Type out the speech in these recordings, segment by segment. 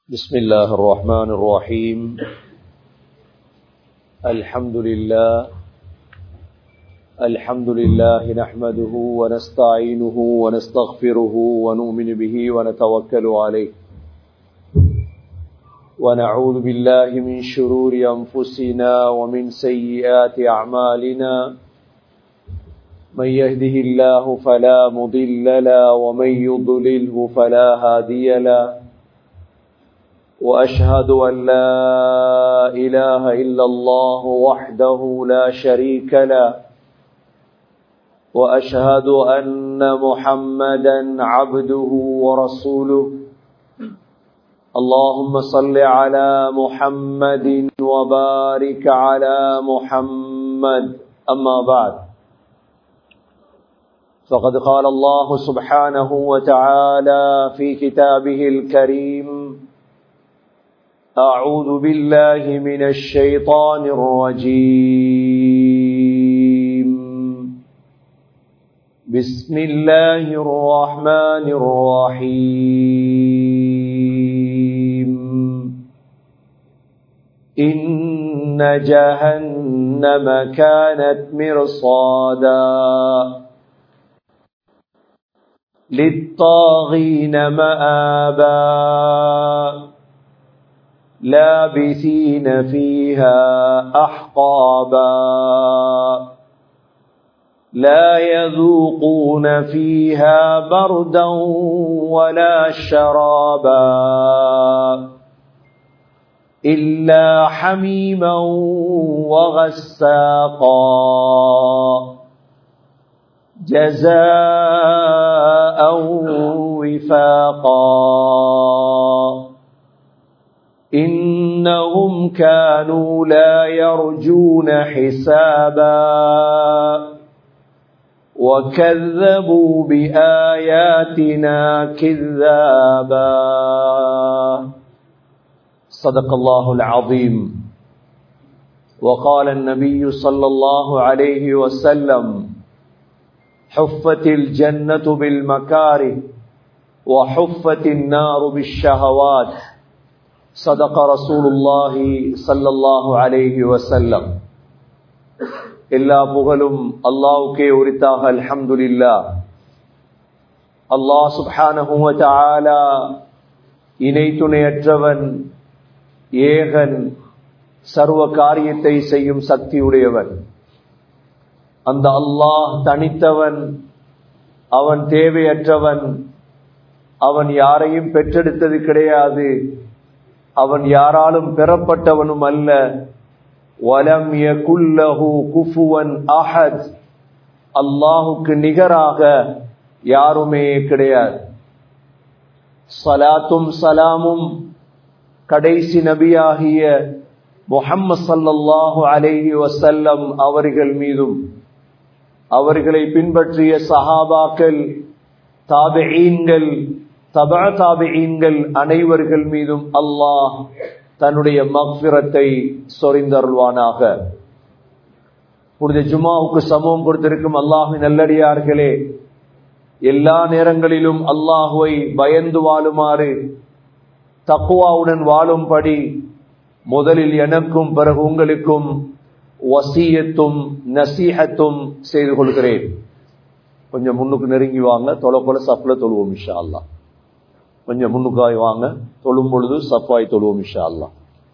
بسم الله الرحمن الرحيم الحمد لله الحمد لله نحمده ونستعينه ونستغفره ونؤمن به ونتوكل عليه ونعوذ بالله من شرور أنفسنا ومن سيئات أعمالنا من يهده الله فلا مضل له ومن يضلله فلا هادي له وأشهد أن لا إله إلا الله وحده لا شريك له وأشهد أن محمدا عبده ورسوله اللهم صل على محمد وبارك على محمد أما بعد فقد قال الله سبحانه وتعالى في كتابه الكريم أعوذ بالله من الشيطان الرجيم بسم الله الرحمن الرحيم إن جهنم كانت مرصادا للطاغين مآبا لابثين فيها أحقابا لا يذوقون فيها بردا ولا شرابا إلا حميما وغساقا جزاء وفاقا إنهم كانوا لا يرجون حسابا وكذبوا بآياتنا كذابا صدق الله العظيم وقال النبي صلى الله عليه وسلم حفت الجنة بالمكاره وحفت النار بالشهوات صدق رسول الله صلى الله عليه وسلم எல்லா புகழும் அல்லாவுக்கே உரித்தாக அல்ஹம்துலில்லா அல்லாஹ் சுப்ஹானஹு வ தஆலா இணை துணையற்றவன் ஏகன் சர்வ காரியத்தை செய்யும் சக்தி உடையவன் அந்த அல்லாஹ் தனித்தவன் அவன் தேவையற்றவன் அவன் யாரையும் பெற்றெடுத்தது கிடையாது அவன் யாராலும் பெறப்பட்டவனும் அல்ல வலம் யகுல்லஹு குஃபுவன் அஹத் அல்லாஹுக்கு நிகராக யாருமே கிடையாது சலாத்தும் சலாமும் கடைசி நபியாகிய முஹம்மது சல்லல்லாஹு அலைஹி வசல்லம் அவர்கள் மீதும் அவர்களை பின்பற்றிய சஹாபாக்கள் தாபெயீன்கள் தபா தாபெயீன்கள் அனைவர்கள் மீதும் அல்லாஹ் தன்னுடைய மக்பிரத்தை சொரிந்தருள்வானாக புனித ஜுமாவுக்கு சமூகம் கொடுத்திருக்கும் அல்லாஹின் நல்லடியார்களே எல்லா நேரங்களிலும் அல்லாஹுவை பயந்து வாழுமாறு தக்குவாவுடன் வாழும்படி முதலில் எனக்கும் பிறகு உங்களுக்கும் வசியத்தும் நசீகத்தும் செய்து கொள்கிறேன் கொஞ்சம் முன்னுக்கு நெருங்கி வாங்க தொலை போல சப்ல தொழுவோம் இஷா அல்லா கொஞ்சம் முன்னுக்காய் வாங்க தொழும் பொழுது சப்பாய் தொழுவோம் இஷா அல்லா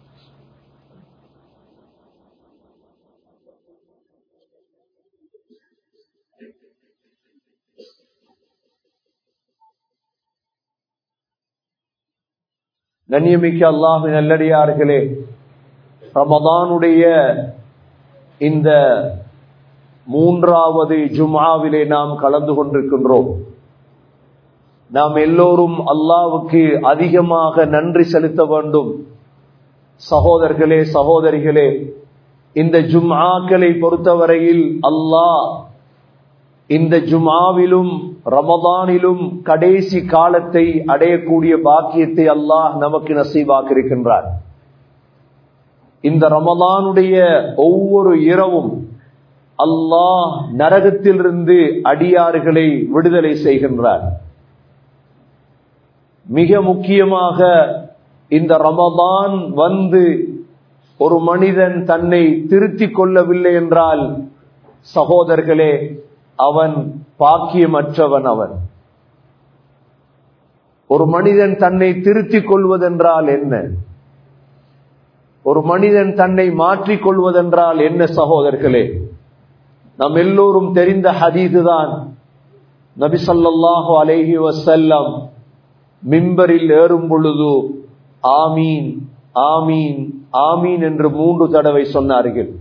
கண்ணியமிக்க அல்லாஹு நல்லடியார்களே ரமதானுடைய இந்த மூன்றாவது ஜுமாவிலே நாம் கலந்து கொண்டிருக்கின்றோம் நாம் எல்லோரும் அல்லாவுக்கு அதிகமாக நன்றி செலுத்த வேண்டும் சகோதரர்களே சகோதரிகளே இந்த ஜும்ஆக்களை பொறுத்தவரையில் அல்லாஹ் இந்த ஜுமாவிலும் ரமதானிலும் கடைசி காலத்தை அடையக்கூடிய பாக்கியத்தை அல்லாஹ் நமக்கு நசீவாக்கியிருக்கின்றார் இந்த ரமதானுடைய ஒவ்வொரு இரவும் அல்லாஹ் நரகத்திலிருந்து அடியார்களை விடுதலை செய்கின்றார் மிக முக்கியமாக இந்த ரமதான் வந்து ஒரு மனிதன் தன்னை திருத்திக் கொள்ளவில்லை என்றால் சகோதரர்களே அவன் பாக்கியமற்றவன் அவன் ஒரு மனிதன் தன்னை திருத்திக் கொள்வதென்றால் என்ன ஒரு மனிதன் தன்னை மாற்றிக் கொள்வதென்றால் என்ன சகோதரர்களே நம் எல்லோரும் தெரிந்த ஹதீதுதான் நபி ஸல்லல்லாஹு அலைஹி வஸல்லம் மிம்பரில் ஏறும் பொழுது ஆமீன் ஆமீன் ஆமீன் என்று மூன்று தடவை சொன்னார்கள்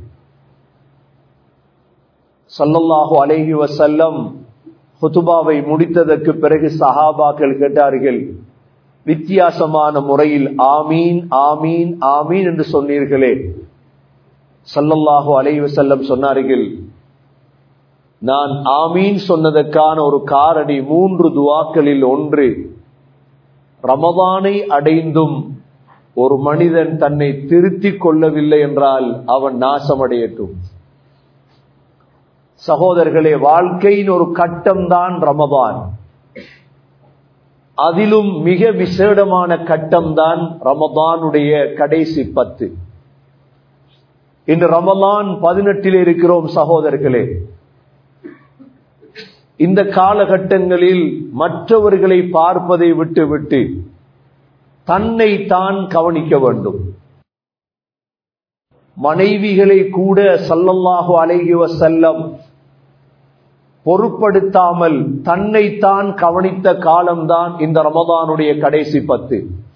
ஸல்லல்லாஹு அலைஹி வஸல்லம் ஹுதுபாவை முடித்ததற்கு பிறகு சஹாபாக்கள் கேட்டார்கள் வித்தியாசமான முறையில் ஆமீன் ஆமீன் ஆமீன் என்று சொன்னீர்களே ஸல்லல்லாஹு அலைஹி வஸல்லம் சொன்னார்கள் நான் ஆமீன் சொன்னதற்கான ஒரு காரணி மூன்று துவாக்களில் ஒன்று ரமதானை அடைந்தும் ஒரு மனிதன் தன்னை திருத்திக் கொள்ளவில்லை என்றால் அவன் நாசமடையட்டும் சகோதரர்களே வாழ்க்கையின் ஒரு கட்டம்தான் ரமதான் அதிலும் மிக விசேடமான கட்டம்தான் ரமதானுடைய கடைசி பத்து இன்று ரமலான் பதினெட்டில் இருக்கிறோம் சகோதரர்களே இந்த காலகட்டங்களில் மற்றவர்களை பார்ப்பதை விட்டுவிட்டு தன்னை தான் கவனிக்க வேண்டும் மனைவிகளை கூட சல்லல்லாஹு அலைஹி வஸல்லம் பொருட்படுத்தாமல் தன்னைத்தான் கவனித்த காலம்தான் இந்த ரமதானுடைய கடைசி பத்து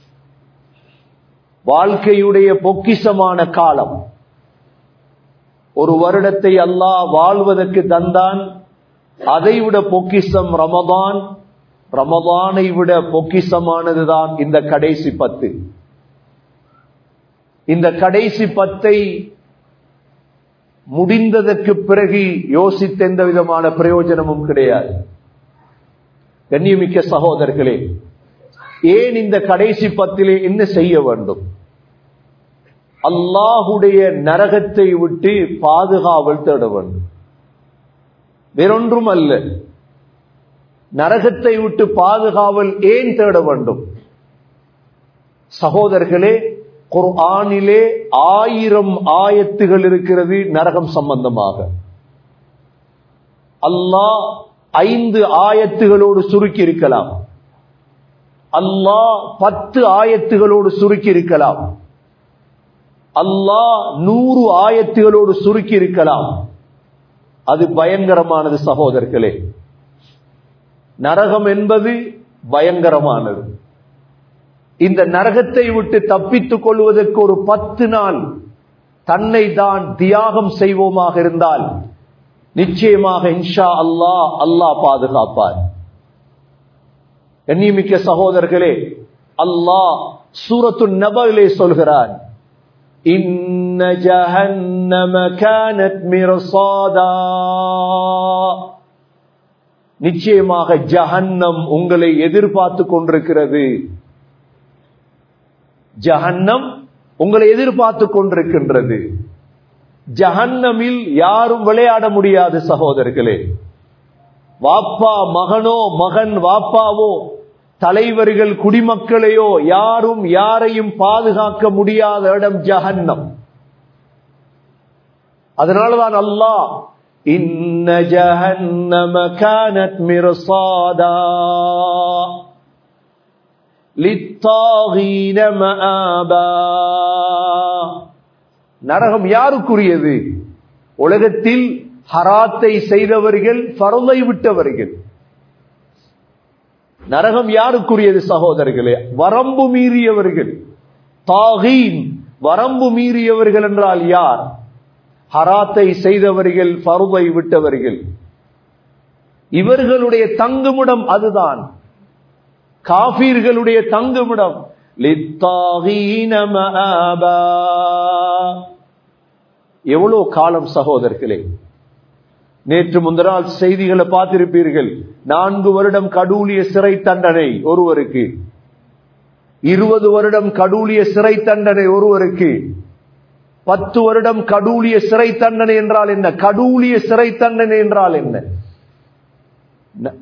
வாழ்க்கையுடைய பொக்கிசமான காலம் ஒரு வருடத்தை அல்லாஹ் வாழ்வதற்கு தந்தான் அதைவிட பொக்கிசம் ரமதான் ரமதானை விட பொக்கிசமானதுதான் இந்த கடைசி பத்து இந்த கடைசி பத்தை முடிந்ததற்கு பிறகு யோசித்த எந்த விதமான பிரயோஜனமும் கிடையாது கண்ணியமிக்க சகோதரர்களே ஏன் இந்த கடைசி பத்திலே என்ன செய்ய வேண்டும் அல்லாஹுடைய நரகத்தை விட்டு பாதுகாவல் தேட வேண்டும் வேறொன்றும் அல்ல நரகத்தை விட்டு பாதுகாவல் ஏன் தேட வேண்டும் சகோதரர்களே குர்ஆனிலே ஆயிரம் ஆயத்துகள் இருக்கிறது நரகம் சம்பந்தமாக அல்லாஹ் ஐந்து ஆயத்துகளோடு சுருக்கி இருக்கலாம் அல்லாஹ் பத்து ஆயத்துகளோடு சுருக்கி இருக்கலாம் அல்லாஹ் நூறு ஆயத்துகளோடு சுருக்கி இருக்கலாம் அது பயங்கரமானது சகோதரர்களே நரகம் என்பது பயங்கரமானது இந்த நரகத்தை விட்டு தப்பித்துக் கொள்வதற்கு ஒரு பத்து நாள் தன்னை தான் தியாகம் செய்வோமாக இருந்தால் நிச்சயமாக இன்ஷா அல்லாஹ் அல்லாஹ் பாதுகாப்பார் எண்ணிமிக்க சகோதரர்களே அல்லாஹ் சூரத்து நபவிலே சொல்கிறான் இன்ன ஜஹன்னம கானத் மிர்சாதா நிச்சயமாக ஜஹன்னம் உங்களை எதிர்பார்த்து கொண்டிருக்கிறது ஜஹன்னம் உங்களை எதிர்பார்த்து கொண்டிருக்கின்றது ஜஹன்னமில் யாரும் விளையாட முடியாது சகோதரர்களே வாப்பா மகனோ மகன் வாப்பாவோ தலைவர்கள் குடிமக்களையோ யாரும் யாரையும் பாதுகாக்க முடியாத இடம் ஜஹன்னம் அதனாலதான் அல்லாஹ் இன்ன ஜஹன்னம கானத் மிர்சாதா லித்தாகீன மஆபா நரகம் யாருக்குரியது உலகத்தில் ஹராத்தை செய்தவர்கள் பருளை விட்டவர்கள் நரகம் யாருக்குரியது சகோதரர்களே வரம்பு மீறியவர்கள் தாகீன் வரம்பு மீறியவர்கள் என்றால் யார் ஹராத்தை செய்தவர்கள் பருவை விட்டவர்கள் இவர்களுடைய தங்குமிடம் அதுதான் காபீர்களுடைய தங்குமிடம் எவ்வளவு காலம் சகோதரர்களே நேற்று முந்தனால் செய்திகளை பார்த்திருப்பீர்கள் நான்கு வருடம் கடூலிய சிறை தண்டனை ஒருவருக்கு இருபது வருடம் கடூலிய சிறை தண்டனை ஒருவருக்கு பத்து வருடம் கடூலிய சிறை தண்டனை என்றால் என்ன கடூலிய சிறை தண்டனை என்றால் என்ன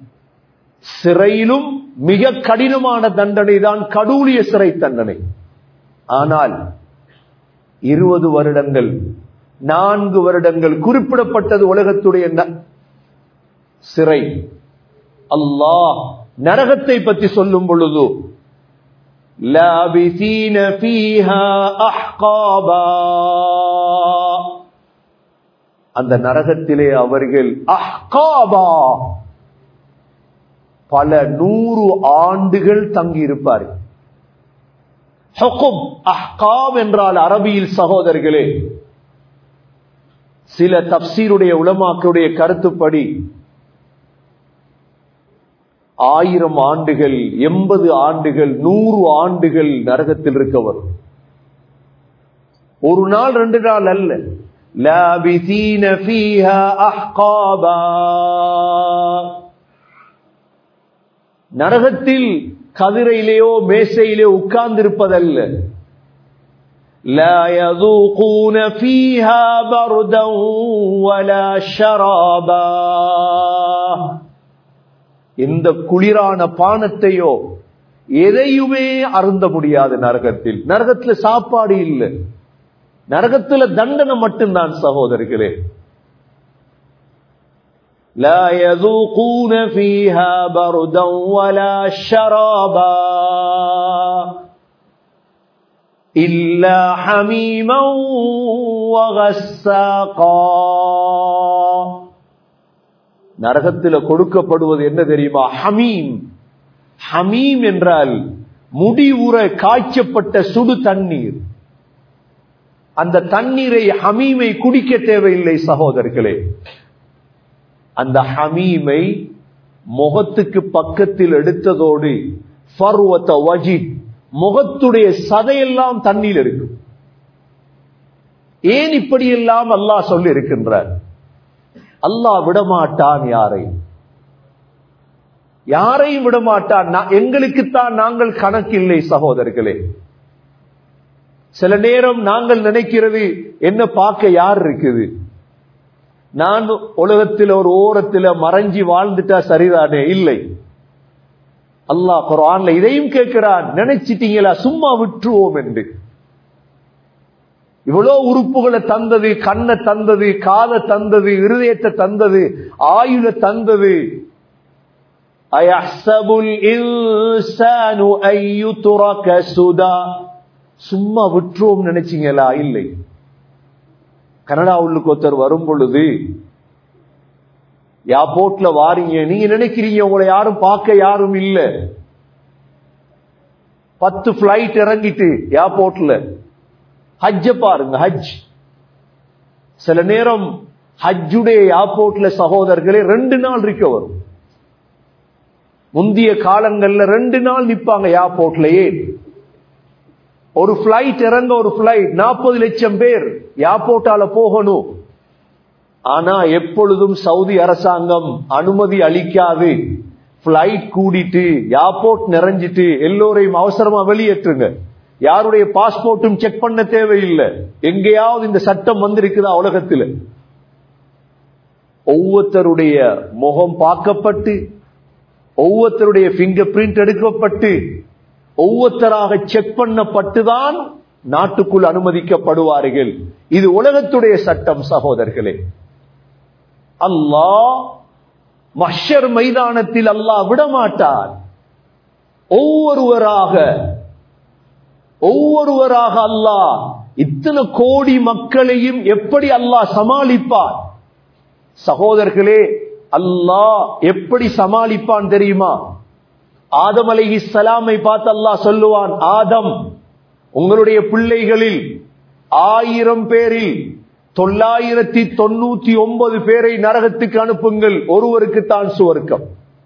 சிறையிலும் மிக கடினமான தண்டனை தான் கடூலிய சிறை தண்டனை ஆனால் இருபது வருடங்கள் நான்கு வருடங்கள் குறிப்பிடப்பட்டது உலகத்துடைய ந- சிறை அல்லாஹ் நரகத்தை பற்றி சொல்லும் பொழுது லாபிசீன ஃபீஹா அஹ்காபா அந்த நரகத்திலே அவர்கள் அஹ்காபா பல நூறு ஆண்டுகள் தங்கியிருப்பார்கள் ஹுகும் அஹ்காப் என்றால் அரபியில் சகோதரர்களே சில தப்சீருடைய உலமாக்களுடைய கருத்துப்படி ஆயிரம் ஆண்டுகள் எண்பது ஆண்டுகள் நூறு ஆண்டுகள் நரகத்தில் இருக்க வரும் ஒரு நாள் ரெண்டு நாள் அல்ல லாபிசீன ஃபீஹா அஹ்காபா நரகத்தில் கதிரையிலேயோ மேசையிலேயோ உட்கார்ந்திருப்பதல்ல لا يذوقون فيها بردا ولا شرابا இந்த குளிரான பானத்தையோ எதையுமே அருந்த முடியாது நரகத்தில் நரகத்துல சாப்பாடு இல்லை நரகத்துல தண்டனை மட்டும்தான் சகோதரர்களே لا يذوقون فيها بردا ولا شرابا إلا حميما وغساقا நரகத்தில் கொடுக்கப்படுவது என்ன தெரியுமா ஹமீம் ஹமீம் என்றால் முடிவுற காய்ச்சப்பட்ட சுடு தண்ணீர் அந்த தண்ணீரை ஹமீமை குடிக்க தேவையில்லை சகோதரர்களே அந்த ஹமீமை முகத்துக்கு பக்கத்தில் எடுத்ததோடு ஃபர்வத்த வஜித் முகத்துடைய சதையெல்லாம் தண்ணீர் இருக்கும் ஏன் இப்படியெல்லாம் அல்லாஹ் சொல்லி இருக்கின்றார் அல்லாஹ் விடமாட்டான் யாரையும் யாரையும் விடமாட்டான் நான்- எங்களுக்குத்தான் நாங்கள் கணக்கில்லை சகோதரர்களே சில நேரம் நாங்கள் நினைக்கிறது என்ன பார்க்க யார் இருக்குது நான் உலகத்தில் ஒரு ஓரத்தில் மறைஞ்சி வாழ்ந்துட்டா சரிதானே இல்லை அல்லாஹ் குர்ஆன்ல இதையும் கேட்கிறான் நினைச்சிட்டீங்களா சும்மா விட்டுருவோம் என்று இவ்வளவு உறுப்புகளை தந்தது கண்ணை தந்தது காதை தந்தது இருதயத்தை தந்தது ஆயுள தந்தது அயஹ்சபுல் இன்சானு ஐயுத்ரக சுதா சும்மா விட்டுருவோம் நினைச்சீங்களா இல்லை கனடா உள்ளுக்கு ஒருத்தர் வரும் பொழுது ஏர்போர்ட்ல வாரீங்க நீங்க நினைக்கிறீங்க உங்களை யாரும் பார்க்க யாரும் இல்ல பத்து பிளைட் இறங்கிட்டு ஏர்போர்ட்ல ஹஜ்ஜ பாருங்க ஹஜ் சில நேரம் ஹஜ்ஜுடைய ஏர்போர்ட்ல சகோதரர்களே ரெண்டு நாள் இருக்க வரும் முந்திய காலங்கள்ல ரெண்டு நாள் நிப்பாங்க ஏர்போர்ட்லயே ஒரு பிளைட் இறங்க ஒரு பிளைட் நாற்பது லட்சம் பேர் ஏர்போர்ட்டால போகணும் ஆனா எப்பொழுதும் சவுதி அரசாங்கம் அனுமதி அளிக்காது பிளைட் கூடிட்டு ஏர்போர்ட் நிறைஞ்சிட்டு எல்லோரையும் அவசரமா வெளியேற்றுங்க யாருடைய பாஸ்போர்ட்டும் செக் பண்ண தேவையில்லை எங்கேயாவது இந்த சட்டம் வந்திருக்குதா உலகத்தில் ஒவ்வொருத்தருடைய முகம் பார்க்கப்பட்டு ஒவ்வொருத்தருடைய பிங்கர் பிரிண்ட் எடுக்கப்பட்டு ஒவ்வொருத்தராக செக் பண்ணப்பட்டுதான் நாட்டுக்குள் அனுமதிக்கப்படுவார்கள் இது உலகத்துடைய சட்டம் சகோதரர்களே அல்லாஹ் மஷர் மைதானத்தில் அல்லாஹ் விடமாட்டார் ஒவ்வொருவராக ஒவ்வொருவராக அல்லாஹ் இத்தனை கோடி மக்களையும் எப்படி அல்லாஹ் சமாளிப்பார் சகோதரர்களே அல்லாஹ் எப்படி சமாளிப்பான் தெரியுமா ஆதம் அலைஹி சலாமை பார்த்து அல்லாஹ் சொல்லுவான் ஆதம் உங்களுடைய பிள்ளைகளில் ஆயிரம் பேரில் தொள்ளாயிரத்தி தொண்ணூத்தி ஒன்பது பேரை நரகத்துக்கு அனுப்புங்கள் ஒருவருக்கு தான் சுவர்க்கம்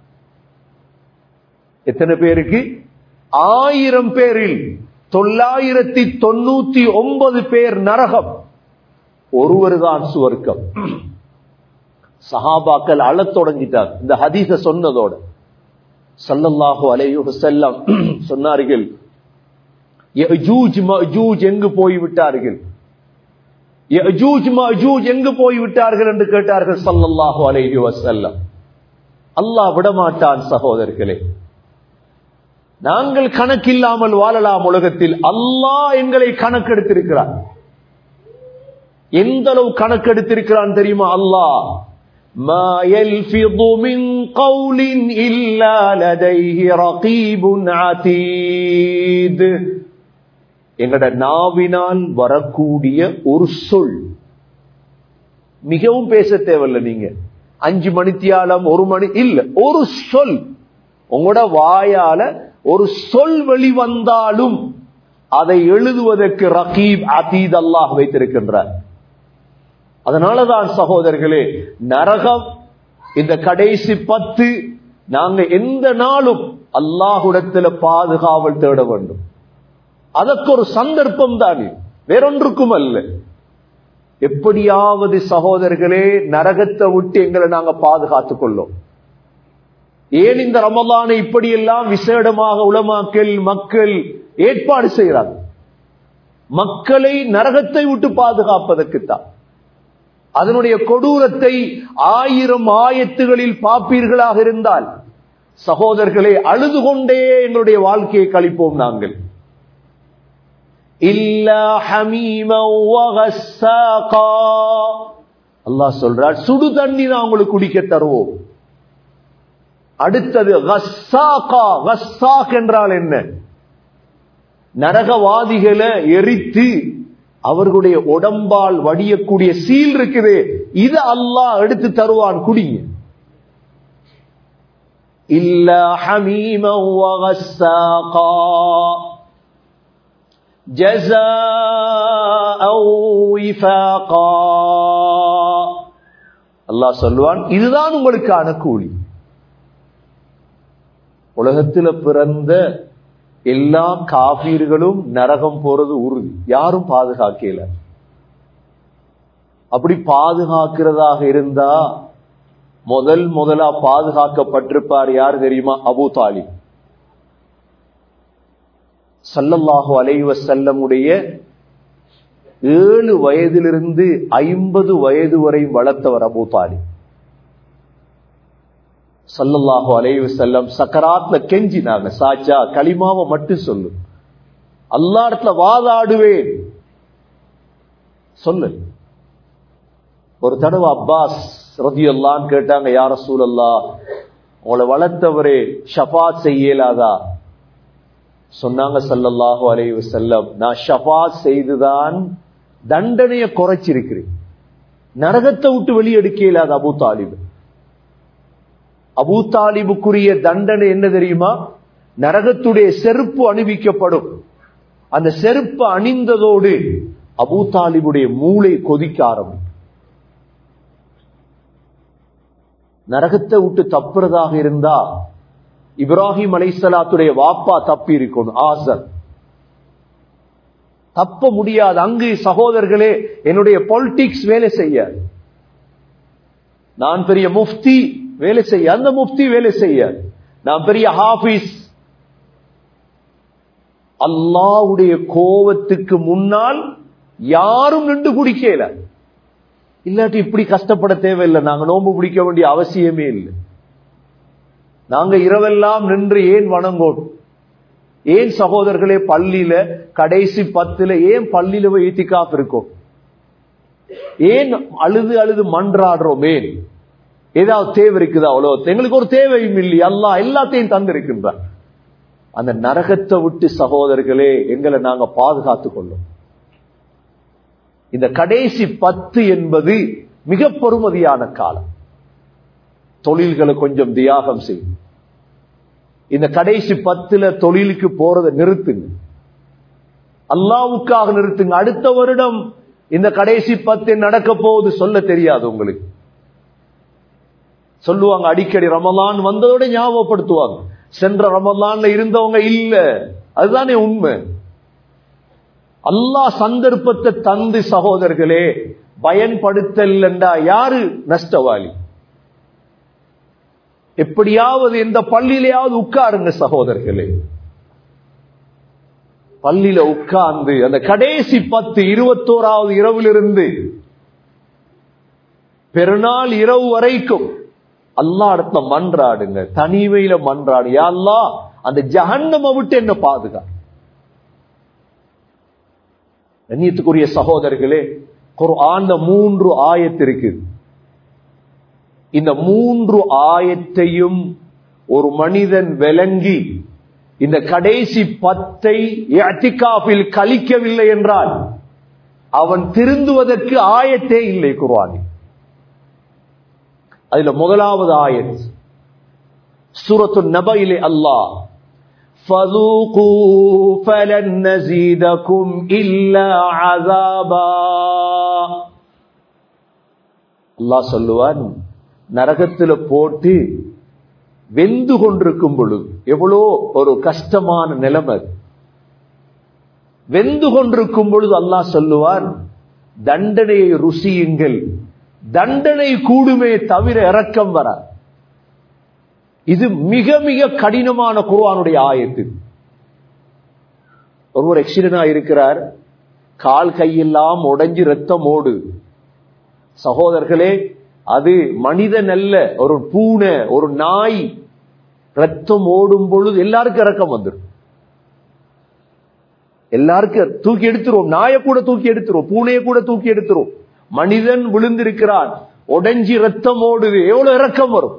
எத்தனை பேருக்கு ஆயிரம் பேரில் தொள்ளாயிரத்தி தொண்ணூத்தி ஒன்பது பேர் நரகம் ஒருவர் தான் சுவர்க்கம் சஹாபாக்கள் அழத் தொடங்கிட்டார் இந்த ஹதீஸ சொன்னதோட சல்லல்லாஹு அலைஹி செல்லம் சொன்னார்கள் யஜூஜ் மஜூஜ் எங்கு போய்விட்டார்கள் யஜூஜ் மஜூஜ் எங்கு போய்விட்டார்கள் என்று கேட்டார்கள் சல்லல்லாஹு அலைஹி வஸல்லம் அல்லாஹ் விடமாட்டான் சகோதரர்களே நாங்கள் கணக்கில்லாமல் வாழலாம் உலகத்தில் அல்லாஹ் எங்களை கணக்கெடுத்திருக்கிறார் எந்த அளவு கணக்கெடுத்திருக்கிறான் தெரியுமா அல்லாஹ் ما يلفظ من قول إلا لديه رقيب عتيد எங்கட நாவினால் வரக்கூடிய ஒரு சொல் மிகவும் பேச தேவையில்ல நீங்க அஞ்சு மணித்தியாலம் ஒரு மணி இல்ல ஒரு சொல் உங்களோட வாயால ஒரு சொல் வெளிவந்தாலும் அதை எழுதுவதற்கு ரகீப் அதீத் அல்லாஹ் வைத்திருக்கின்றார் அதனாலதான் சகோதரர்களே நரகம் இந்த கடைசி பத்து நாங்க எந்த நாளும் அல்லாஹுடத்துல பாதுகாவல் தேட வேண்டும் அதற்கு ஒரு சந்தர்ப்பம் தானே வேறொன்றுக்கும் அல்ல எப்படியாவது சகோதரர்களே நரகத்தை விட்டு எங்களை நாங்க பாதுகாத்துக் கொள்ளோம் ஏன் இந்த ரமலானை இப்படியெல்லாம் விசேடமாக உலமாக்கல் மக்கள் ஏற்பாடு செய்கிறாங்க மக்களை நரகத்தை விட்டு பாதுகாப்பதற்குத்தான் அதனுடைய கொடூரத்தை ஆயிரம் ஆயத்துகளில் பாப்பீர்களாக இருந்தால் சகோதரர்களே அழுது கொண்டே எங்களுடைய வாழ்க்கையை கழிப்போம் நாங்கள் அல்லாஹ் சொல்றார் சுடு தண்ணி நான் உங்களுக்கு குடிக்க தருவோம் அடுத்தது என்றால் என்ன நரகவாதிகளை எரித்து அவர்களுடைய உடம்பால் வடியக்கூடிய சீல் இருக்குது இது அல்லாஹ் எடுத்து தருவான் குடிங்க இல்ல ஹமீம அல்லாஹ் சொல்லுவான் இதுதான் உங்களுக்கான கூலி உலகத்தில் பிறந்த எல்லா காபீர்களும் நரகம் போறது உறுதி யாரும் பாதுகாக்கல அப்படி பாதுகாக்கிறதாக இருந்தா முதல் முதலா பாதுகாக்கப்பட்டிருப்பார் யார் தெரியுமா அபு தாலி சல்லல்லாஹு அலைவ செல்லமுடைய ஏழு வயதிலிருந்து ஐம்பது வயது வரை வளர்த்தவர் அபு தாலி சல்லல்லாஹு அலைவு செல்லம் சக்கராத்ல கெஞ்சினாங்க சாச்சா களிமாவை மட்டும் சொல்லு அல்லாடத்துல வாதாடுவேன் சொல்லு ஒரு தடவை அப்பாஸ் ரதி அல்லான்னு கேட்டாங்க யார சூழல்லா உங்களை வளர்த்தவரே ஷபாத் செய்யலாதா சொன்னாங்க சல்லல்லாஹு அலைவு செல்லம் நான் ஷபாத் செய்துதான் தண்டனையை குறைச்சிருக்கிறேன் நரகத்தை விட்டு வெளியெடுக்க இயலாத அபு தாலிபு அபூ தாலிபுக்குரிய தண்டனை என்ன தெரியுமா நரகத்துடைய செருப்பு அணிவிக்கப்படும் அந்த செருப்பு அணிந்ததோடு அபூ தாலிபுடைய மூளை கொதிக்க ஆரம்பிக்கும் நரகத்தை விட்டு தப்புறதாக இருந்தா இப்ராஹிம் அலைசலாத்துடைய வாப்பா தப்பி இருக்கணும் ஆசன் தப்ப முடியாது அங்கு சகோதரர்களே என்னுடைய பொலிட்டிக்ஸ் வேலை செய்ய நான் பெரிய முஃப்தி வேலை செய்ய அந்த முஃப்தி வேலை செய்ய நான் பெரிய ஹாபிஸ் அல்லாவுடைய கோவத்துக்கு முன்னால் யாரும் நின்று குடிக்கல இல்லாட்டி இப்படி கஷ்டப்பட தேவையில்லை நாங்க நோம்பு பிடிக்க வேண்டிய அவசியமே இல்லை நாங்க இரவெல்லாம் நின்று ஏன் வணங்கோம் ஏன் சகோதரர்களே பள்ளியில கடைசி பத்துல ஏன் பள்ளியில போய் ஈத்திக்காப் இருக்கும் ஏன் அழுது அழுது மன்றாடுறோம் ஏன் ஏதாவது தேவை இருக்குதா அவ்வளோ எங்களுக்கு ஒரு தேவையும் இல்லை அல்லா எல்லாத்தையும் தந்திருக்கின்றார் அந்த நரகத்தை விட்டு சகோதரர்களே எங்களை நாங்க பாதுகாத்துக் கொள்ளும் இந்த கடைசி பத்து என்பது மிக பொறுமதியான காலம் தொழில்களை கொஞ்சம் தியாகம் செய்யும் இந்த கடைசி பத்துல தொழிலுக்கு போறதை நிறுத்துங்க அல்லாவுக்காக நிறுத்துங்க அடுத்த வருடம் இந்த கடைசி பத்து நடக்க போகுது சொல்ல தெரியாது உங்களுக்கு சொல்லுவாங்க அடிக்கடி ரமலான் வந்ததோட ஞாபகப்படுத்துவாங்க சென்ற ரமலான்ல இருந்தவங்க இல்ல அதுதானே உண்மை அல்லாஹ் சந்தர்ப்பத்தை தந்து சகோதரர்களே பயன்படுத்தலண்டா யாரு நஷ்டவாளி எப்படியாவது எந்த பள்ளியிலேயாவது உட்காருங்க சகோதரர்களே பள்ளியில உட்கார்ந்து அந்த கடைசி பத்து இருபத்தோராவது இரவிலிருந்து பெருநாள் இரவு வரைக்கும் அல்லா இடத்துல மன்றாடுங்க தனிமையில மன்றாடு அல்லா அந்த ஜஹன்னம விட்டு என்ன பாதுகா கண்ணியத்துக்குரிய சகோதரர்களே குர்ஆன்ல மூன்று ஆயத்து இருக்கு இந்த மூன்று ஆயத்தையும் ஒரு மனிதன் விளங்கி இந்த கடைசி பத்தை அத்திகாஃபில் கழிக்கவில்லை என்றால் அவன் திருந்துவதற்கு ஆயத்தே இல்லை குர்ஆனில் அதுல முதலாவது ஆயத் சூரத்து நபையிலே அல்லாஹ் فذوقوا فلن نزيدكم إلا عذابا அல்லாஹ் சொல்லுவான் நரகத்துல போட்டு வெந்து கொண்டிருக்கும் பொழுது எவ்வளோ ஒரு கஷ்டமான நிலைமை வெந்து கொண்டிருக்கும் பொழுது அல்லாஹ் சொல்லுவான் தண்டனையை ருசியுங்கள் தண்டனை கூடுமே தவிர இறக்கம் வர இது மிக மிக கடினமான குருவானுடைய ஆயத்து ஒருவர் எக்ஸிடனா இருக்கிறார் கால் கையெல்லாம் உடைஞ்சு ரத்தம் ஓடு சகோதரர்களே அது மனிதன் அல்ல ஒரு பூனை ஒரு நாய் ரத்தம் ஓடும் பொழுது எல்லாருக்கும் இறக்கம் வந்துடும் எல்லாருக்கும் தூக்கி எடுத்துரும் நாயை கூட தூக்கி எடுத்துரும் பூனையை கூட தூக்கி எடுத்துரும் மனிதன் விழுந்திருக்கிறான் உடைஞ்சி ரத்தம் ஓடுது எவ்வளவு இறக்கம் வரும்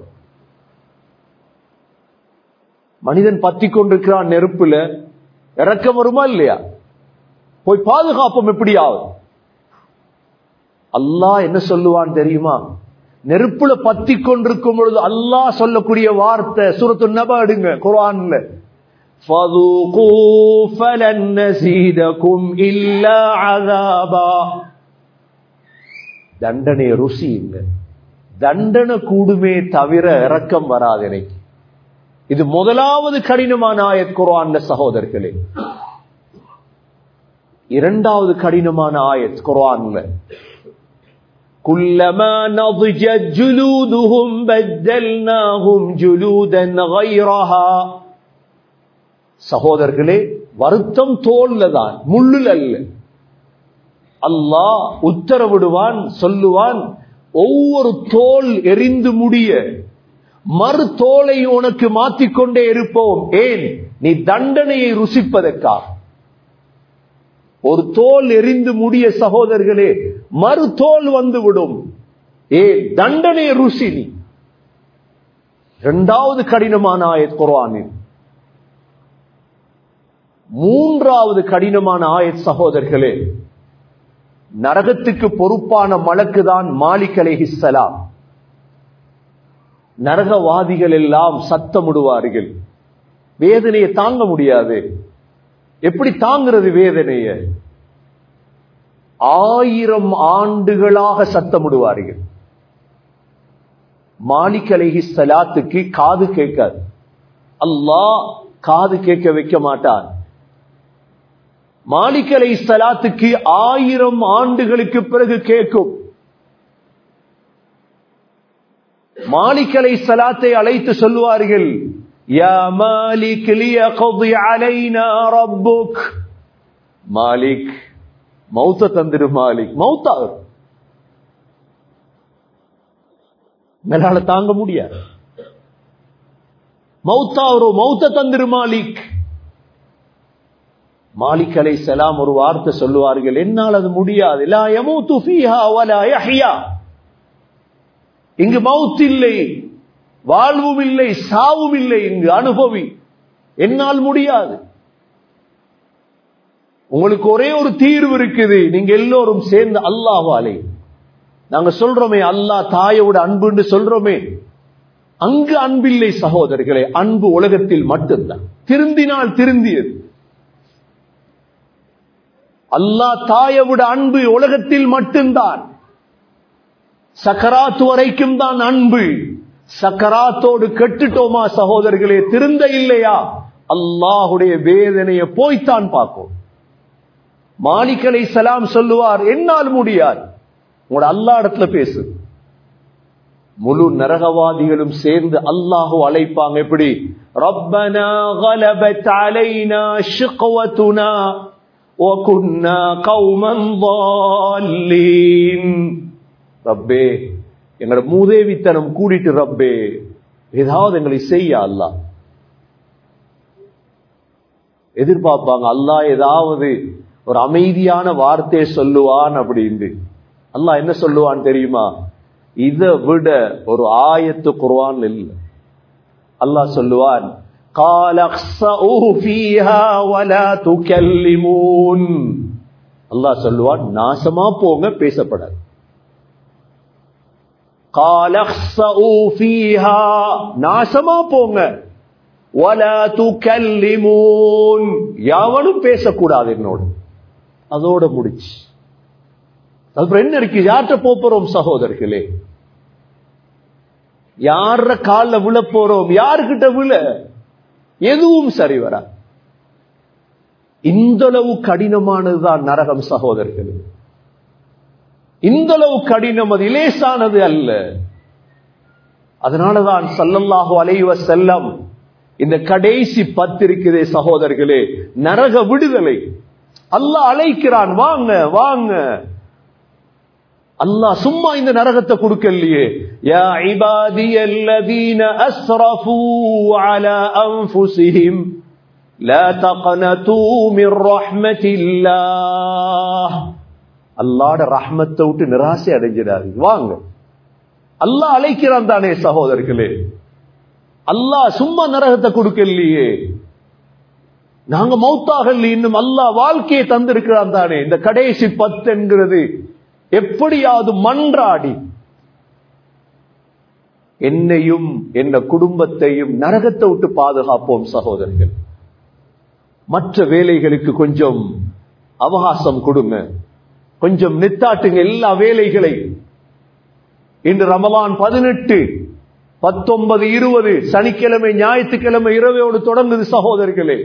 மனிதன் பத்தி கொண்டிருக்கிறான் நெருப்புல இறக்கம் வருமா இல்லையா போய் பாதுகாப்போம் எப்படி ஆகும் அல்லாஹ் என்ன சொல்லுவான் தெரியுமா நெருப்புல பத்தி கொண்டிருக்கும் பொழுது அல்லாஹ் சொல்லக்கூடிய வார்த்தை சுரத்து நப எடுங்க குரான்ல فَذُوقُوا فَلَن نَّزِيدَكُمْ إِلَّا عَذَابًا தண்டனை ருசியுங்க தண்டனை கூடுமே தவிர இறக்கம் வராது எனக்கு இது முதலாவது கடினமான ஆயத் குர்ஆன்ல சகோதரர்களே இரண்டாவது கடினமான ஆயத் குர்ஆன்ல كلما نضجت جلودهم بدلناهم جلودا غيرها சகோதரர்களே வருத்தம் தோல்ல தான் முள்ளுல அல்ல அல்லாஹ் உத்தரவிடுவான் சொல்லுவான் ஒவ்வொரு தோல் எரிந்து முடிய மறு தோலை உனக்கு மாற்றிக்கொண்டே இருப்போம் ஏன் நீ தண்டனையை ருசிப்பதற்காக ஒரு தோல் எரிந்து முடிய சகோதரர்களே மறு தோல் வந்து விடும் ஏன் தண்டனை ருசி நீ இரண்டாவது கடினமான ஆயத் குர்ஆனில் மூன்றாவது கடினமான ஆயத் சகோதரர்களே நரகத்துக்கு பொறுப்பான மலக்கு தான் மாலிக் அலைஹிஸ்ஸலாம் நரகவாதிகள் எல்லாம் சத்தமிடுவார்கள் வேதனையை தாங்க முடியாது எப்படி தாங்கிறது வேதனைய ஆயிரம் ஆண்டுகளாக சத்தமிடுவார்கள் மாலிக் அலைஹி சலாத்துக்கு காது கேட்காது அல்லாஹ் காது கேட்க வைக்க மாட்டான் மாலிக் அலை சலாத்துக்கு ஆயிரம் ஆண்டுகளுக்கு பிறகு கேட்கும் மாலிக் அலை சலாத்தை அழைத்து சொல்லுவார்கள் யா மாலிக் லியக்தி அலைனா ரப்புக் மாலிக் மௌத்த தந்திரு மாலிக் மௌத்தாகும் மேலால தாங்க முடியாது மௌத்தாவரோ மௌத்த தந்திரு மாலிக் மாலிக் அலை சலாம் ஒரு வார்த்தை சொல்லுவார்கள் என்னால் அது முடியாது லா யமூத்து ஃபீஹா வலா யஹ்யா இங்கு மவுத் இல்லை வாழ்வும் இல்லை சாவும் இல்லை இங்கு அனுபவி என்னால் முடியாது உங்களுக்கு ஒரே ஒரு தீர்வு இருக்குது நீங்க எல்லோரும் சேர்ந்து அல்லாஹாலே நாங்க சொல்றோமே அல்லாஹ் தாயோட அன்புன்னு சொல்றோமே அங்கு அன்பில்லை சகோதரர்களே அன்பு உலகத்தில் மட்டும்தான் திருந்தினால் திருந்தியது அல்லாஹ் தாயை விட அன்பு உலகத்தில் மட்டும்தான் சக்கராத்து வரைக்கும் தான் அன்பு சக்கராத்தோடு கெட்டுட்டோமா சகோதரர்களே திருந்த இல்லையா அல்லாஹுடைய வேதனையை போய்த்தான் பார்க்கும் மாலிகலை சலாம் சொல்லுவார் என்னால் முடியாது உங்களோட அல்லா இடத்துல பேசு முழு நரகவாதிகளும் சேர்ந்து அல்லாஹு அழைப்பாங்க எப்படி ரப்பனா غلبت علينا شقوتنا وكنا قوما ضالين ரப்பே எங்களோட மூதேவித்தனம் கூடிட்டு ரப்பே ஏதாவது எங்களை செய்ய அல்லா எதிர்பார்ப்பாங்க அல்லாஹ் ஏதாவது ஒரு அமைதியான வார்த்தையை சொல்லுவான் அப்படின்னு அல்லாஹ் என்ன சொல்லுவான் தெரியுமா இதை விட ஒரு ஆயத்து குர்ஆன் இல்லை அல்லாஹ் சொல்லுவான் قال اخسئوا فيها ولا تكلمون அல்லாஹ் சொல்லுவான் நாசமா போங்க பேசப்படாது قال اخسئوا فيها நாசமா போங்க ولا تكلمون யாவனும் பேசக்கூடாது என்னோடு அதோட முடிச்சு அப்புறம் என்ன இருக்கு யார்கிட்ட போப் போறோம் சகோதரர்களே யார கால்ல விழ போறோம் யாருக்கிட்ட விழ எதுவும் சரி வரா இந்த அளவு கடினமானதுதான் நரகம் சகோதரர்களே இந்த அளவு கடினம் அது இலேசானது அல்ல அதனாலதான் சல்லல்லாஹு அலைவ செல்லம் இந்த கடைசி பத்திருக்கிறே சகோதரர்களே நரக விடுதலை அல்லாஹ் அழைக்கிறான் வாங்க வாங்க அல்லாஹ் சும்மா இந்த நரகத்தை கொடுக்கலையே யா இபாதியல்லதீன அஸ்ரஃபூ அலா அன்ஃபுஸிஹிம் லா தக்னதூ மிர் ரஹ்மத்தில்லாஹ் அல்லாஹ்ட ரஹ்மத்தை விட்டு நிராசை அடைஞ்சிடாதீங்க வாங்க அல்லாஹ் அழைக்கிறான் தானே சகோதரர்களே அல்லாஹ் சும்மா நரகத்தை கொடுக்கலையே நாங்க மௌத்தாகல இன்னும் அல்லாஹ் வாழ்க்கையை தந்திருக்கிறான் தானே இந்த கடைசி பத்து என்கிறது எப்படியாவது மன்றாடி என்னையும் என் குடும்பத்தையும் நரகத்தை விட்டு பாதுகாப்போம் சகோதரர்கள் மற்ற வேலைகளுக்கு கொஞ்சம் அவகாசம் கொடுங்க கொஞ்சம் நித்தாட்டுங்க எல்லா வேலைகளை இன்று ரமலான் பதினெட்டு பத்தொன்பது இருபது சனிக்கிழமை ஞாயிற்றுக்கிழமை இரவையோடு தொடங்குது சகோதரர்களே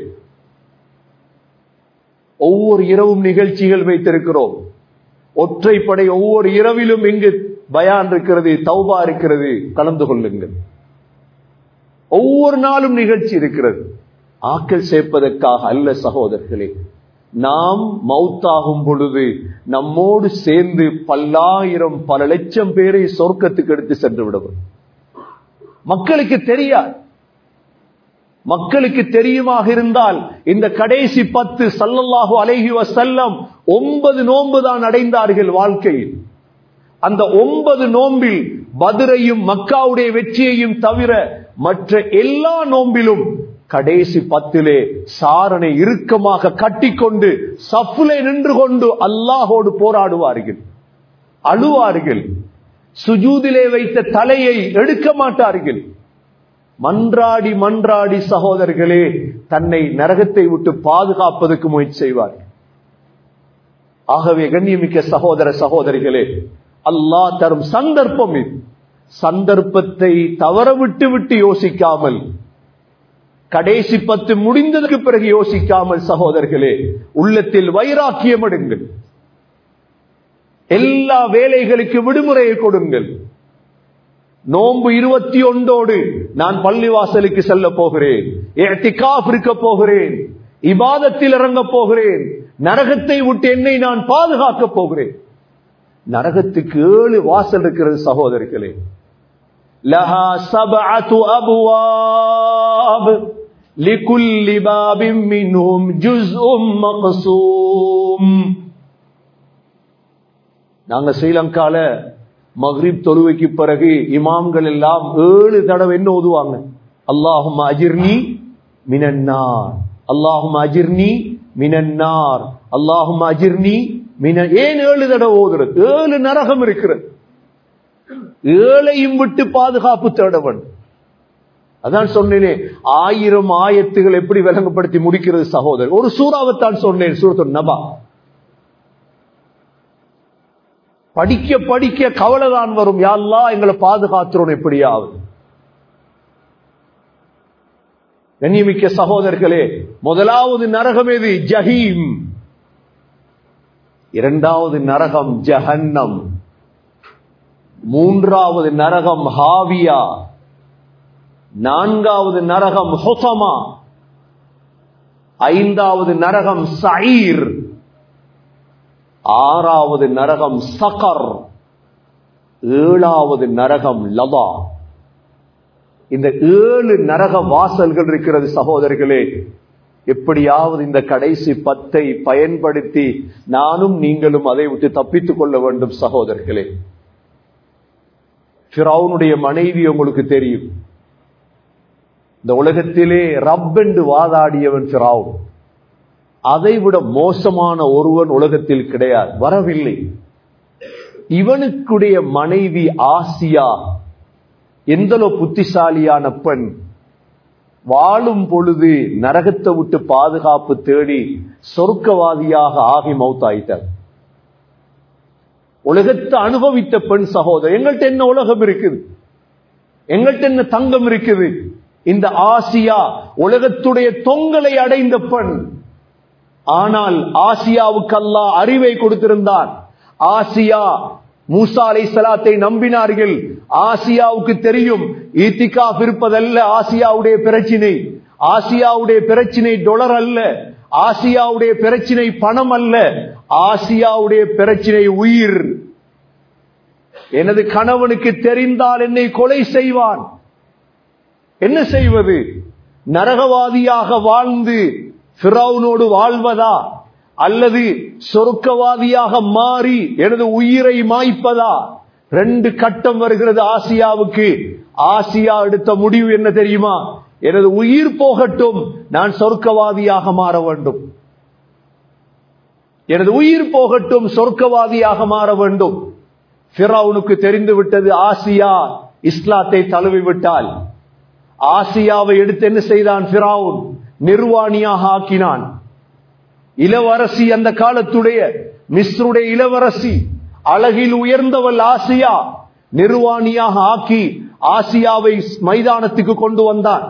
ஒவ்வொரு இரவும் நிகழ்ச்சிகள் வைத்திருக்கிறோம் ஒற்றைப்படை ஒவ்வொரு இரவிலும் இங்கு பயான் இருக்கிறது தௌபா இருக்கிறது கலந்து கொள்ளுங்கள் ஒவ்வொரு நாளும் நிகழ்ச்சி இருக்கிறது ஆக்கள் சேர்ப்பதற்காக அல்ல சகோதரர்களே நாம் மௌத்தாகும் பொழுது நம்மோடு சேர்ந்து பல்லாயிரம் பல லட்சம் பேரை சொர்க்கத்துக்கு எடுத்து சென்று விடுவோம் மக்களுக்கு தெரியாது மக்களுக்கு தெரியுமாக இருந்தால் இந்த கடைசி பத்து சல்லல்லாஹு அலைஹி வசல்லம் ஒன்பது நோன்பு தான் அடைந்தார்கள் வாழ்க்கையில் அந்த ஒன்பது நோம்பில் பதுரையும் மக்காவுடைய வெற்றியையும் தவிர மற்ற எல்லா நோம்பிலும் கடைசி பத்திலே சாரனை இறுக்கமாக கட்டிக்கொண்டு சஃபுலே நின்று கொண்டு அல்லாஹோடு போராடுவார்கள் அழுவார்கள் சுஜூதிலே வைத்த தலையை எடுக்க மாட்டார்கள் மன்றாடி மன்றாடி சகோதரர்களே தன்னை நரகத்தை விட்டு பாதுகாப்பதற்கு முயற்சி செய்வார்கள் ஆகவே கண்ணியமிக்க சகோதர சகோதரிகளே அல்லாஹ் தரும் சந்தர்ப்பம் இது சந்தர்ப்பத்தை தவற விட்டு விட்டு யோசிக்காமல் கடைசி பத்து முடிந்ததற்கு பிறகு யோசிக்காமல் சகோதரர்களே உள்ளத்தில் வைராக்கியம் எடுங்கள் எல்லா வேலைகளுக்கு விடுமுறையை கொடுங்கள் நோன்பு இருபத்தி ஒன்றோடு நான் பள்ளிவாசலுக்கு செல்ல போகிறேன் இருக்க போகிறேன் இபாதத்தில் இறங்க போகிறேன் நரகத்தை விட்டு என்னை நான் பாதுகாக்க போகிறேன் நரகத்துக்கு ஏழு வாசல் இருக்கிறது சகோதரர்களே லஹா சபஅத்து அபுவாப் லிகுல்லி பாபின் மின்ஹும் ஜுஸ்உம் மக்சூம் நாங்க ஸ்ரீலங்கால மஹ்ரிப் தொழுவைக்கு பிறகு இமாம்கள் எல்லாம் ஏழு தடவை என்ன ஓதுவாங்க அல்லாஹும் அஜிர்னி மினன்னார் அல்லாஹும் அஜிர்னி மினன்னார் அல்லாஹும் அஜிர்னி மின ஏன் ஏழு தடவை ஓதுறது ஏழு நரகம் இருக்கிறது ஏழையும் விட்டு பாதுகாப்பு தேடவன் அதான் சொன்னேனே ஆயிரம் ஆயத்துகள் எப்படி விளங்கப்படுத்தி முடிக்கிறது சகோதரர் ஒரு சூறாவைத்தான் சொன்னேன் சூரத்து நபா படிக்க படிக்க கவலைதான் வரும் யாழ்லா எங்களை பாதுகாத்துறோம் எப்படியாவது கண்ணியமிக்க சகோதரர்களே முதலாவது நரகம் எது ஜஹீம் இரண்டாவது நரகம் ஜஹன்னம் மூன்றாவது நரகம் ஹாவியா நான்காவது நரகம் ஹொசமா ஐந்தாவது நரகம் சயீர் ஆறாவது நரகம் சகர் ஏழாவது நரகம் லதா இந்த ஏழு நரக வாசல்கள் இருக்கிறது சகோதரர்களே எப்படியாவது இந்த கடைசி பத்தை பயன்படுத்தி நானும் நீங்களும் அதை விட்டு தப்பித்துக் கொள்ள வேண்டும் சகோதரர்களே ஃபிரௌனுடைய மனைவி உங்களுக்கு தெரியும் இந்த உலகத்திலே ரப் என்று வாதாடியவன் ஃபிரௌன் அதைவிட மோசமான ஒருவன் உலகத்தில் கிடையாது வரவில்லை இவனுக்குடைய மனைவி ஆசியா எந்தளவு புத்திசாலியான பெண் வாழும் பொழுது நரகத்தை விட்டு பாதுகாப்பு தேடி சொர்க்கவாதியாக ஆகி மௌத்தாயிட்டார் உலகத்தை அனுபவித்த பெண் சகோதரர் எங்கள்கிட்ட என்ன உலகம் இருக்குது எங்கள்கிட்ட என்ன தங்கம் இருக்குது இந்த ஆசியா உலகத்துடைய தொங்கலை அடைந்த பெண் ஆனால் ஆசியாவுக்கு அல்லா அறிவை கொடுத்திருந்தான் ஆசியா மூசா அலை சலாத்தை நம்பினார்கள் ஆசியாவுக்கு தெரியும் ஈத்திகாப் இருப்பதல்ல ஆசியாவுடைய பிரச்சினை ஆசியாவுடைய பிரச்சினை டொலர் அல்ல ஆசியாவுடைய பிரச்சினை பணம் அல்ல ஆசியாவுடைய பிரச்சினை உயிர் எனது கணவனுக்கு தெரிந்தால் என்னை கொலை செய்வான் என்ன செய்வது நரகவாதியாக வாழ்ந்து பிறவுனோடு வாழ்வதா அல்லது சொருக்கவாதியாக மாறி எனது உயிரை மாய்ப்பதா ரெண்டு கட்டம் வருகிறது ஆசியாவுக்கு ஆசியா எடுத்த முடிவு என்ன தெரியுமா எனது உயிர் போகட்டும் நான் சொர்க்கவாதியாக மாற வேண்டும் எனது உயிர் போகட்டும் சொர்க்கவாதியாக மாற வேண்டும் பிறவுனுக்கு தெரிந்து விட்டது ஆசியா இஸ்லாத்தை தழுவி விட்டால் ஆசியாவை எடுத்து என்ன செய்தான் பிராவுன் நிர்வாணியாக ஆக்கினான் இளவரசி அந்த காலத்துடைய மிஸ்ருடைய இளவரசி அழகில் உயர்ந்தவள் ஆசியா நிர்வாணியாக ஆக்கி ஆசியாவை மைதானத்துக்கு கொண்டு வந்தான்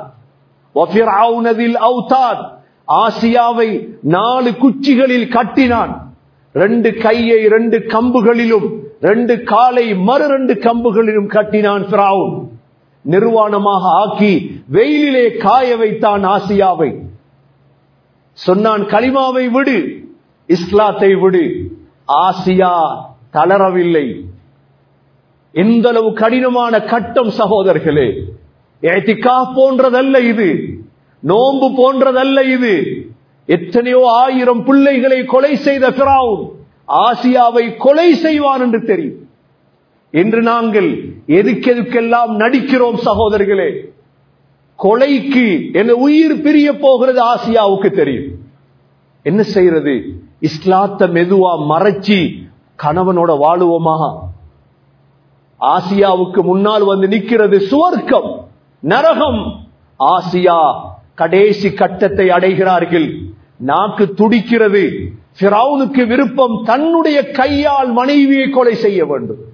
ஆசியாவை நாலு குச்சிகளில் கட்டினான் ரெண்டு கையை ரெண்டு கம்புகளிலும் ரெண்டு காலை மறு ரெண்டு கம்புகளிலும் கட்டினான் பிராவுன் நிர்வாணமாக ஆக்கி வெயிலிலே காய வைத்தான் ஆசியாவை சொன்னான் கலிமாவை விடு இஸ்லாத்தை விடு ஆசியா தளரவில்லை எந்த அளவு கடினமான கட்டம் சகோதரர்களே ஏத்திக்கா போன்றதல்ல இது நோன்பு போன்றதல்ல இது எத்தனையோ ஆயிரம் பிள்ளைகளை கொலை செய்த பிராவுன் ஆசியாவை கொலை செய்வான் என்று தெரியும் இன்று நாங்கள் எதுக்கெதுக்கெல்லாம் நடிக்கிறோம் சகோதரர்களே கொலைக்கு என் உயிர் பிரிய போகிறது ஆசியாவுக்கு தெரியும் என்ன செய்யறது இஸ்லாத்த மெதுவா மறைச்சி கணவனோட வாழுவோமா ஆசியாவுக்கு முன்னால் வந்து நிற்கிறது சுவர்க்கம் நரகம் ஆசியா கடைசி கட்டத்தை அடைகிறார்கள் நாக்கு துடிக்கிறது பிறவுனுக்கு விருப்பம் தன்னுடைய கையால் மனைவியை கொலை செய்ய வேண்டும்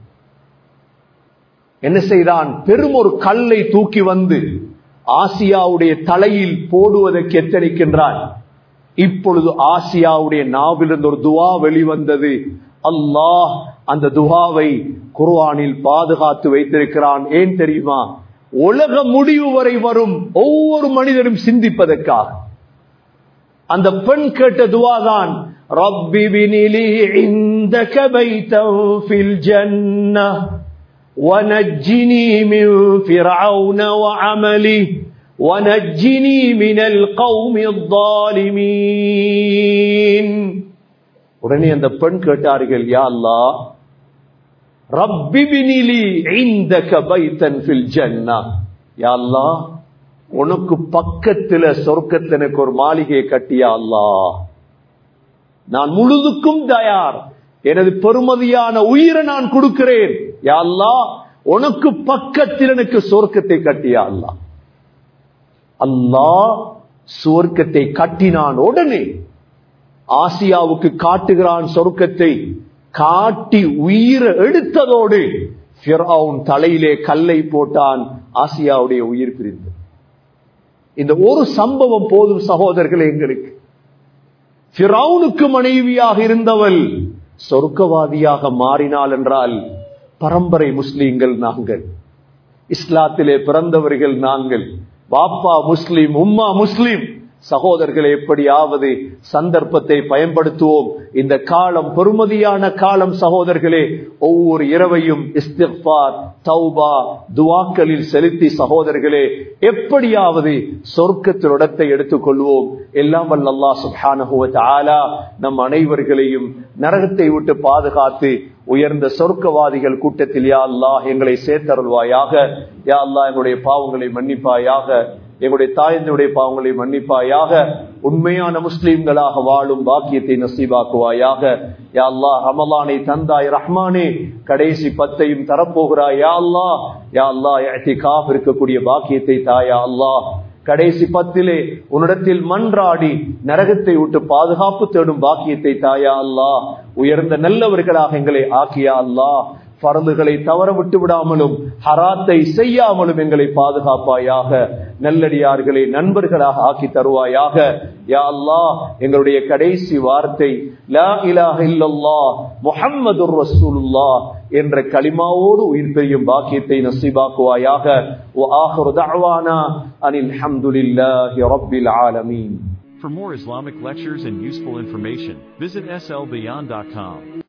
என்ன செய்தான் பெரும் ஒரு கல்லை தூக்கி வந்து ஆசியாவுடைய தலையில் போடுவதற்கு எத்தனிக்கின்றான் இப்பொழுது ஆசியாவுடைய நாவிலிருந்து ஒரு துவா வெளிவந்தது அல்லாஹ் அந்த துவாவை குர்ஆனில் பாதுகாத்து வைத்திருக்கிறான் ஏன் தெரியுமா உலக முடிவு வரை வரும் ஒவ்வொரு மனிதரும் சிந்திப்பதற்காக அந்த பெண் கேட்ட துவாதான் ரப்பி பினிலி இந்தக பைத்தம் ஃபில் ஜன்னah ونجني من فرعون وعمله ونجني من القوم الظالمين உடனே அந்த பெண் கேட்டார்கள் யா அல்லா ரப்பி பினிலி இந்தக பைத்தன் ஃபில் ஜன்னா யா அல்லா உனக்கு பக்கத்துல சொர்க்கத்துல எனக்கு ஒரு மாளிகையை கட்டியா அல்லா நான் முழுதுக்கும் தயார் எனது பெருமதியான உயிரை நான் கொடுக்கிறேன் யா அல்லா உனக்கு பக்கத்தில் எனக்கு சொர்க்கத்தை கட்டியா அல்லா அல்லாஹ் சொர்க்கத்தை கட்டினான் உடனே ஆசியாவுக்கு காட்டுகிறான் சொர்க்கத்தை காட்டி உயிரை எடுத்ததோடு ஃபிரௌன் தலையிலே கல்லை போட்டான் ஆசியாவுடைய உயிர் பிரிந்து இந்த ஒரு சம்பவம் போதும் சகோதரர்களே எங்களுக்கு ஃபிரௌனுக்கு மனைவியாக இருந்தவள் சொர்க்கவாதியாக மாறினாள் என்றால் பரம்பரை முஸ்லீம்கள் நாங்கள் இஸ்லாத்திலே பிறந்தவர்கள் நாங்கள் பாப்பா முஸ்லிம் உம்மா முஸ்லிம் சகோதரர்களை எப்படியாவது சந்தர்ப்பத்தை பயன்படுத்துவோம் இந்த காலம் பொறுமதியான காலம் சகோதரர்களே ஒவ்வொரு இரவையும் இஸ்திஃபார் தௌபா துவாக்களில் செலுத்தி சகோதரர்களே எப்படியாவது சொர்க்கத்தில் இடத்தை எடுத்துக்கொள்வோம் எல்லாம் வல்ல அல்லாஹ் சுப்ஹானஹு வ தஆலா நம் அனைவர்களையும் நரகத்தை விட்டு பாதுகாத்து உயர்ந்த சொர்க்கவாதிகள் கூட்டத்தில் யா அல்லாஹ் எங்களை சேர்த்தருள்வாயாக யா அல்லாஹ் எங்களுடைய பாவங்களை மன்னிப்பாயாக எங்களுடைய தாயந்தனுடைய பாவங்களை மன்னிப்பாயாக உண்மையான முஸ்லிம்களாக வாழும் பாக்கியத்தை நசீபாக்குவாயாக யா அல்லாஹ் ரமலானை தந்தாய் ரஹ்மானே கடைசி பத்தையும் தரப்போகிறாய் யா அல்லாஹ் யா அல்லாஹ் இஅ்திகாஃப் இருக்கக்கூடிய பாக்கியத்தை தாயா அல்லாஹ் கடைசி பத்திலே உன்னிடத்தில் மன்றாடி நரகத்தை விட்டு பாதுகாப்பு தேடும் பாக்கியத்தை தாயா அல்லாஹ் உயர்ந்த நல்லவர்களாக எங்களை ஆக்கியா அல்லாஹ் பரந்துகளை தவற விட்டு விடாமலும் ஹராத்தை செய்யாமலும் எங்களை பாதுகாப்பாயாக நல்லடியார்களை நண்பர்களாக ஆக்கி தருவாயாக யா அல்லாஹ் எங்களுடைய கடைசி வார்த்தை லா இலாஹ இல்லல்லாஹ் முஹம்மதுர் ரசூலுல்லாஹ் என்ற களிமாவோடு உயிர் பெரியும் பாக்கியத்தை நசீபாக்குவாயாக வ ஆஹிரு தஅவானா அனில் ஹம்துலில்லாஹி ரப்பில் ஆலமீன் For more Islamic lectures and useful information, visit slbeyond.com.